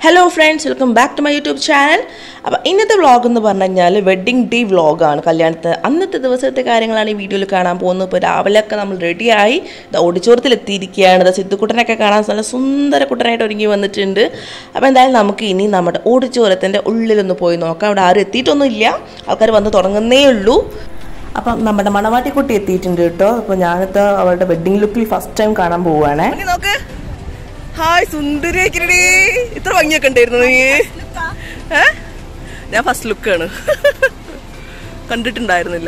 Hello friends welcome back to my YouTube channel അപ്പോൾ ഇന്നത്തെ vlog എന്ന് പറഞ്ഞു കഴിഞ്ഞാൽ വെഡ്ഡിങ് ഡേ വ്ളോഗാണ് കല്യാണത്തെ അന്നത്തെ ദിവസത്തെ കാര്യങ്ങളാണ് ഈ വീഡിയോയിൽ കാണാൻ പോകുന്നത് ഇപ്പോൾ രാവിലെയൊക്കെ നമ്മൾ റെഡിയായി ഓടിച്ചോറത്തിൽ എത്തിയിരിക്കുകയാണ് ഇത് സിദ്ധുക്കുട്ടനൊക്കെ കാണാൻ നല്ല സുന്ദര കുട്ടനായിട്ട് ഒരുങ്ങി വന്നിട്ടുണ്ട് അപ്പോൾ എന്തായാലും നമുക്ക് ഇനി നമ്മുടെ ഓടിച്ചോരത്തിൻ്റെ ഉള്ളിലൊന്ന് പോയി നോക്കാം അവിടെ ആരും എത്തിയിട്ടൊന്നുമില്ല ആൾക്കാർ വന്ന് തുടങ്ങുന്നേ ഉള്ളൂ അപ്പം നമ്മുടെ മണവാട്ടിക്കുട്ടി എത്തിയിട്ടുണ്ട് കേട്ടോ അപ്പോൾ ഞാനിത് അവളുടെ വെഡ്ഡിങ് ലുക്കിൽ ഫസ്റ്റ് ടൈം കാണാൻ പോവുകയാണേ നോക്ക് ഹായ് സുന്ദരി ഇത്ര ഭംഗിയൊക്കെ ഉണ്ടായിരുന്നു നീ ഏ ഞാൻ ഫസ്റ്റ് ലുക്കാണ് കണ്ടിട്ടുണ്ടായിരുന്നില്ല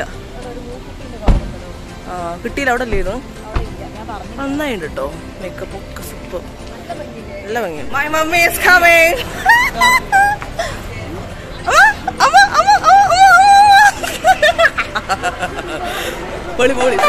ആ കിട്ടിയില്ല അവിടെ അല്ലേന്നു നന്നായിണ്ട് കേട്ടോ മേക്കപ്പ് ഒക്കെ സൂപ്പർ നല്ല ഭംഗിയാണ് മൈ മമ്മി ഈസ് കമ്മിങ് പൊളി പൊളി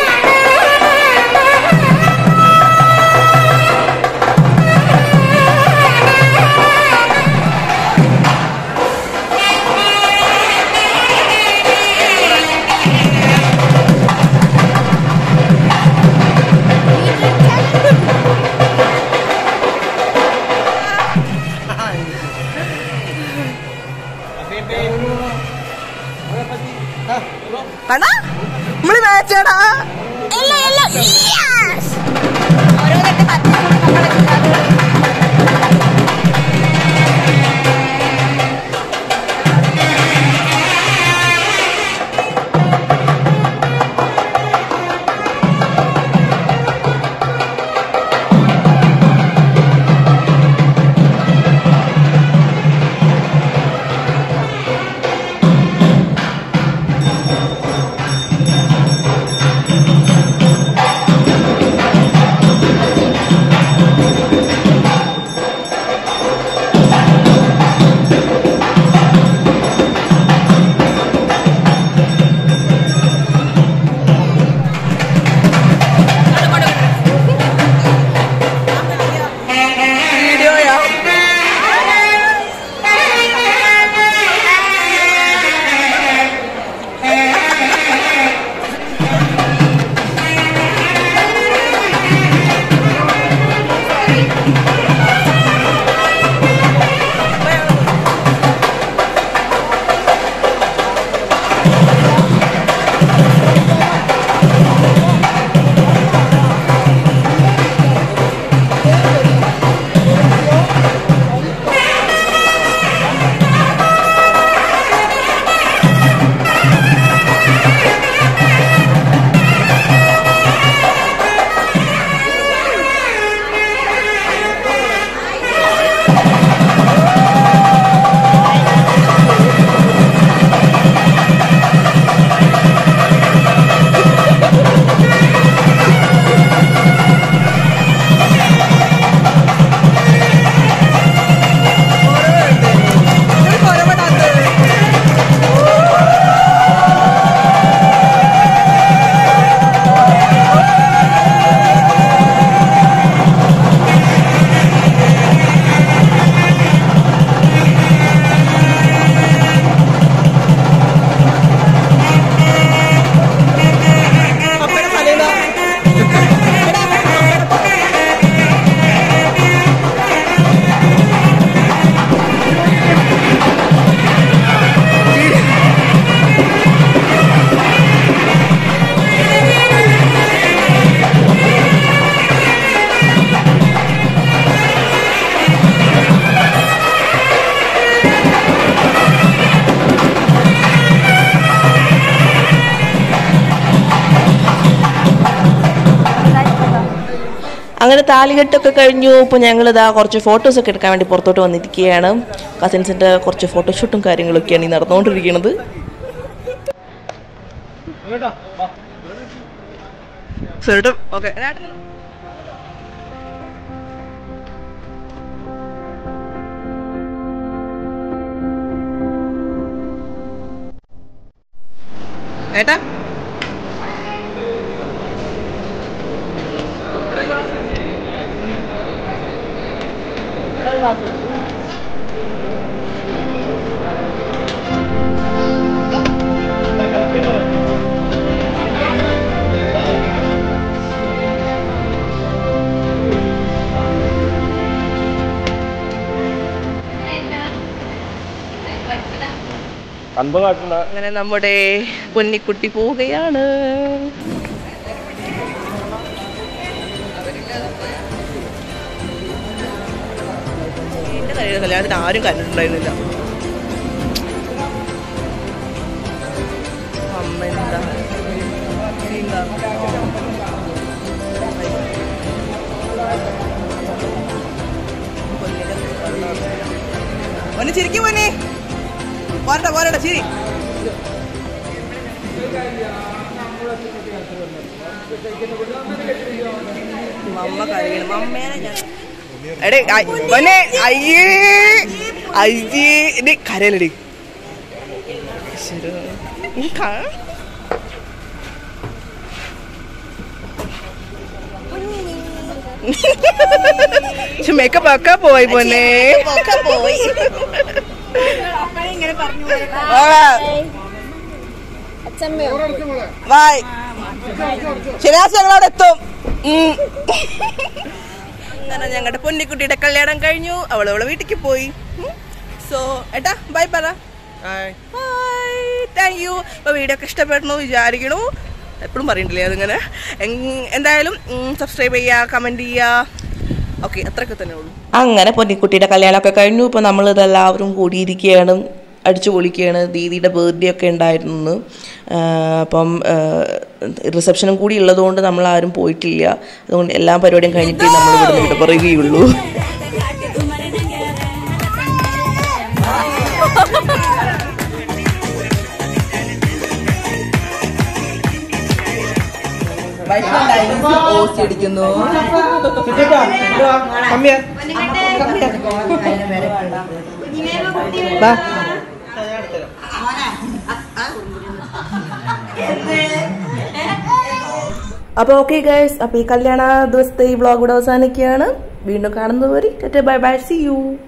കണ്ടാ നമ്മള് മാച്ചാടാ വീഡിയോയാ അങ്ങനെ താലികെട്ടൊക്കെ കഴിഞ്ഞു ഇപ്പോൾ ഞങ്ങളിതാ കുറച്ച് ഫോട്ടോസൊക്കെ എടുക്കാൻ വേണ്ടി പുറത്തോട്ട് വന്നിരിക്കുകയാണ് കസിൻസിൻ്റെ കുറച്ച് ഫോട്ടോഷൂട്ടും കാര്യങ്ങളൊക്കെയാണ് ഈ നടന്നുകൊണ്ടിരിക്കുന്നത് ഓക്കെ ഏട്ടാ അൻപത് കാട്ടുണ്ട് അങ്ങനെ നമ്മുടെ പൊന്നിക്കുട്ടി പോവുകയാണ് എന്റെ കല്യാണ- കല്യാണത്തിന് ആരും കണ്ടിട്ടുണ്ടായിരുന്നില്ല അമ്മ എന്താ എന്താ? ഒന്ന് ചിരിക്കും പോനെ പോരട്ടെ പോരട്ടെ ചിരി മമ്മ കരയണം മമ്മേനെ ഞാൻ എടേ അയ്- മോനെ അയ്യേ അയ്യേ എടി കരയലടി ഈശ്വരാ. ഈ ക- പക്ഷെ മേക്കപ്പ് ഒക്കെ പോയി പോന്നെ പോയി ബായ് ശനിയാഴ്ച ഞങ്ങളവിടെ എത്തും ഉം. അങ്ങനെ ഞങ്ങളുടെ പൊന്നിക്കുട്ടിയുടെ കല്യാണം കഴിഞ്ഞു അവൾ അവളെ വീട്ടിലേക്ക് പോയി സോ ഏട്ടാ ബൈ പറ ബൈ താങ്ക് യു അപ്പോൾ വീഡിയോ ഒക്കെ ഇഷ്ടപ്പെടണു വിചാരിക്കണു എപ്പോഴും പറയണ്ടില്ലേ അതിങ്ങനെ എങ്- എന്തായാലും സബ്സ്ക്രൈബ് ചെയ്യുക കമൻറ്റ് ചെയ്യുക ഓക്കെ അത്രയൊക്കെ തന്നെ ഉള്ളൂ അങ്ങനെ പൊന്നിക്കുട്ടിയുടെ കല്യാണമൊക്കെ കഴിഞ്ഞു ഇപ്പോൾ നമ്മൾ ഇതെല്ലാവരും കൂടിയിരിക്കുകയാണ് അടിച്ചു പൊളിക്കുകയാണ് ദീദിയുടെ ബർത്ത്ഡേ ഒക്കെ ഉണ്ടായിരുന്നു ആ, അപ്പം റിസപ്ഷനും കൂടി ഉള്ളതുകൊണ്ട് നമ്മൾ ആരും പോയിട്ടില്ല അതുകൊണ്ട് എല്ലാ പരിപാടിയും കഴിഞ്ഞിട്ട് നമ്മൾ ഇവിടെ നിന്ന് പറയുകയുള്ളൂ ഓസി അടിക്കുന്നു വാ. അപ്പോൾ ഓക്കെ ഗൈസ് അപ്പോൾ ഈ കല്യാണ ദിവസത്തെ ഈ വ്ളോഗ് ഇവിടെ അവസാനിക്കുകയാണ് വീണ്ടും കാണുന്നവരെ ബൈ ബൈ സി യു